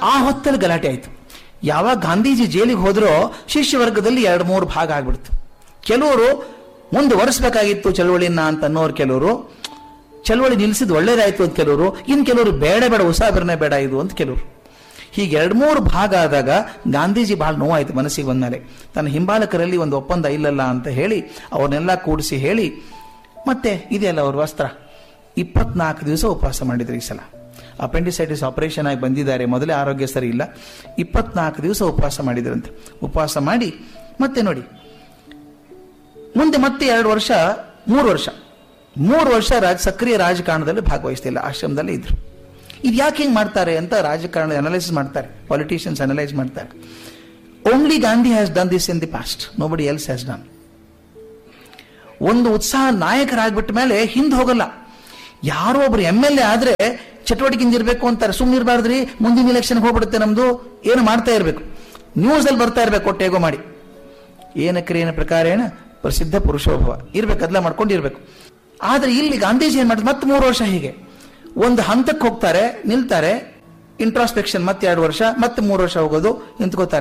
ಆ ಹೊತ್ತಲ್ಲಿ ಗಲಾಟೆ ಆಯ್ತು ಯಾವಾಗ ಗಾಂಧೀಜಿ ಜೈಲಿಗೆ ಹೋದ್ರೋ ಶಿಷ್ಯ ವರ್ಗದಲ್ಲಿ ಎರಡು ಮೂರು ಭಾಗ ಆಗ್ಬಿಡ್ತು ಕೆಲವರು ಮುಂದುವರಿಸಬೇಕಾಗಿತ್ತು ಚಳವಳಿನ ಅಂತ ಅನ್ನೋರು ಕೆಲವರು ಚಳವಳಿ ನಿಲ್ಲಿಸಿದ್ ಒಳ್ಳೇದಾಯ್ತು ಅಂತ ಕೆಲವರು ಇನ್ ಕೆಲವರು ಬೇಡ ಬೇಡ ಉಸಾಬರಣೆ ಬೇಡ ಇದು ಅಂತ ಕೆಲವರು ಹೀಗೆ ಎರಡು ಮೂರು ಭಾಗ ಆದಾಗ ಗಾಂಧೀಜಿ ಬಹಳ ನೋವಾಯ್ತು ಮನಸ್ಸಿಗೆ ಬಂದ್ಮೇಲೆ ತನ್ನ ಹಿಂಬಾಲಕರಲ್ಲಿ ಒಂದು ಒಪ್ಪಂದ ಇಲ್ಲಲ್ಲ ಅಂತ ಹೇಳಿ ಅವ್ರನ್ನೆಲ್ಲ ಕೂಡಿಸಿ ಹೇಳಿ ಮತ್ತೆ ಇದೆಯಲ್ಲ ಅವ್ರ ವಸ್ತ್ರ ಇಪ್ಪತ್ನಾಲ್ಕು ದಿವಸ ಉಪವಾಸ ಮಾಡಿದ್ರು ಈ ಸಲ ಅಪೆಂಡಿಸೈಟಿಸ್ ಆಪರೇಷನ್ ಆಗಿ ಬಂದಿದ್ದಾರೆ ಮೊದಲೇ ಆರೋಗ್ಯ ಸರಿ ಇಲ್ಲ ಇಪ್ಪತ್ನಾಲ್ಕು ದಿವಸ ಉಪವಾಸ ಮಾಡಿದ್ರಂತೆ ಉಪವಾಸ ಮಾಡಿ ಮತ್ತೆ ನೋಡಿ ಮುಂದೆ ಮತ್ತೆ ಎರಡು ವರ್ಷ ಮೂರು ವರ್ಷ ಮೂರು ವರ್ಷ ರಾಜ ಸಕ್ರಿಯ ರಾಜಕಾರಣದಲ್ಲಿ ಭಾಗವಹಿಸ್ತಿಲ್ಲ ಆಶ್ರಮದಲ್ಲಿ ಇದ್ರು ಇದು ಯಾಕೆ ಹಿಂಗೆ ಮಾಡ್ತಾರೆ ಅಂತ ರಾಜಕಾರಣ ಅನಲೈಸಿಸ್ ಮಾಡ್ತಾರೆ ಪಾಲಿಟಿಷಿಯನ್ಸ್ ಅನಲೈಸ್ ಮಾಡ್ತಾರೆ only Gandhi has done this in the past nobody else has done ಒಂದು ಉತ್ಸಾಹ ನಾಯಕರಾಗ್ಬಿಟ್ಟ ಮೇಲೆ ಹಿಂದೆ ಹೋಗಲ್ಲ ಯಾರೋ ಒಬ್ರು ಎಮ್ ಎಲ್ ಎ ಆದ್ರೆ ಚಟುವಟಿಕೆಯಿಂದ ಇರಬೇಕು ಅಂತಾರೆ ಸುಮ್ಮನೆ ಇರಬಾರ್ದ್ರಿ ಮುಂದಿನ ಇಲೆಕ್ಷನ್ ಹೋಗ್ಬಿಡುತ್ತೆ ನಮ್ದು ಏನು ಮಾಡ್ತಾ ಇರಬೇಕು ನ್ಯೂಸ್ ಅಲ್ಲಿ ಬರ್ತಾ ಇರ್ಬೇಕು ಒಟ್ಟೇಗೋ ಮಾಡಿ ಏನಕ್ರೇನ ಪ್ರಕಾರೇಣ ಪ್ರಸಿದ್ಧ ಪುರುಷೋಭವ ಇರ್ಬೇಕು ಅದೆಲ್ಲ ಮಾಡ್ಕೊಂಡು ಇರ್ಬೇಕು ಆದ್ರೆ ಇಲ್ಲಿ ಗಾಂಧೀಜಿ ಏನ್ ಮಾಡಿದ್ರು ಮತ್ತೆ ಮೂರು ವರ್ಷ ಹೀಗೆ ಒಂದು ಹಂತಕ್ಕೆ ಹೋಗ್ತಾರೆ ನಿಲ್ತಾರೆ ಇಂಟ್ರಾಸ್ಪೆಕ್ಷನ್ ಮತ್ತೆ ಎರಡು ವರ್ಷ ಮತ್ತೆ ಮೂರು ವರ್ಷ ಹೋಗೋದು ನಿಂತ್ಕೋತಾರೆ